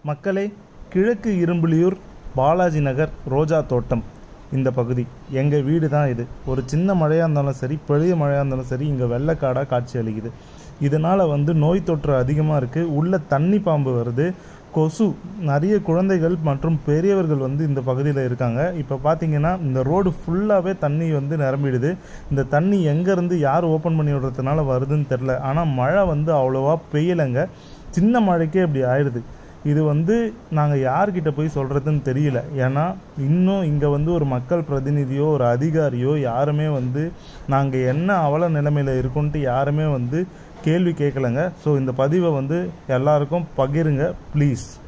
மக்களே கிழக்கு இரும்புலியூர் பாலாஜி நகர் ரோஜா தோட்டம் இந்த பகுதி எங்கள் வீடு தான் இது ஒரு சின்ன மழையாக இருந்தாலும் சரி பெரிய மழையாக இருந்தாலும் சரி இங்கே வெள்ளைக்காடாக காட்சி அளிக்குது இதனால் வந்து நோய் தொற்று அதிகமாக இருக்குது உள்ள தண்ணி பாம்பு வருது கொசு நிறைய குழந்தைகள் மற்றும் பெரியவர்கள் வந்து இந்த பகுதியில் இருக்காங்க இப்போ பார்த்தீங்கன்னா இந்த ரோடு ஃபுல்லாகவே தண்ணி வந்து நிரம்பிடுது இந்த தண்ணி எங்கேருந்து யார் ஓப்பன் பண்ணி விடுறதுனால வருதுன்னு தெரில ஆனால் மழை வந்து அவ்வளோவா பெய்யலைங்க சின்ன மழைக்கே இப்படி ஆயிடுது இது வந்து நாங்கள் யார்கிட்ட போய் சொல்கிறதுன்னு தெரியல ஏன்னா இன்னும் இங்கே வந்து ஒரு மக்கள் பிரதிநிதியோ ஒரு அதிகாரியோ யாருமே வந்து நாங்கள் என்ன அவல நிலைமையில் இருக்கோன்ட்டு யாருமே வந்து கேள்வி கேட்கலங்க ஸோ இந்த பதிவை வந்து எல்லாருக்கும் பகிருங்க ப்ளீஸ்